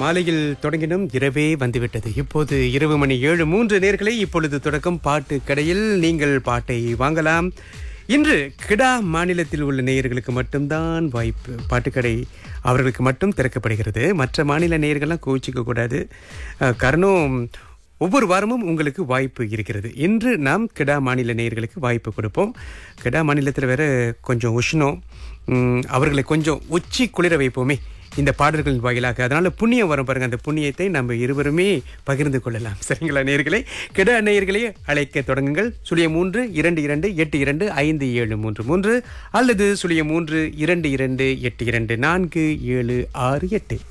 மாலையில் தொடங்கினோம் இரவே வந்துவிட்டது இப்போது இரவு மணி ஏழு மூன்று நேர்களை இப்பொழுது தொடக்கம் பாட்டு கடையில் நீங்கள் பாட்டை வாங்கலாம் இன்று கிடா மாநிலத்தில் உள்ள நேயர்களுக்கு மட்டும்தான் வாய்ப்பு பாட்டுக்கடை அவர்களுக்கு மட்டும் திறக்கப்படுகிறது மற்ற மாநில நேயர்கள்லாம் கோச்சிக்க கூடாது அஹ், காரணம் ஒவ்வொரு வாரமும் உங்களுக்கு வாய்ப்பு இருக்கிறது இன்று நாம் கிடா மாநில நேயர்களுக்கு வாய்ப்பு கொடுப்போம் கிடா மாநிலத்தில் வேற கொஞ்சம் உஷ்ணம் உம், அவர்களை கொஞ்சம் உச்சி குளிர வைப்போமே இந்த பாடல்களின் வாயிலாக அதனால புண்ணியம் வரும் பாருங்க அந்த புண்ணியத்தை நம்ம இருவருமே பகிர்ந்து கொள்ளலாம் சரிங்களா நேயர்களே கிடா நேயர்களே அழைக்க தொடங்குங்கள் சுழிய மூன்று இரண்டு இரண்டு எட்டு இரண்டு ஐந்து ஏழு மூன்று மூன்று அல்லது சுழிய மூன்று இரண்டு இரண்டு எட்டு இரண்டு நான்கு ஏழு ஆறு எட்டு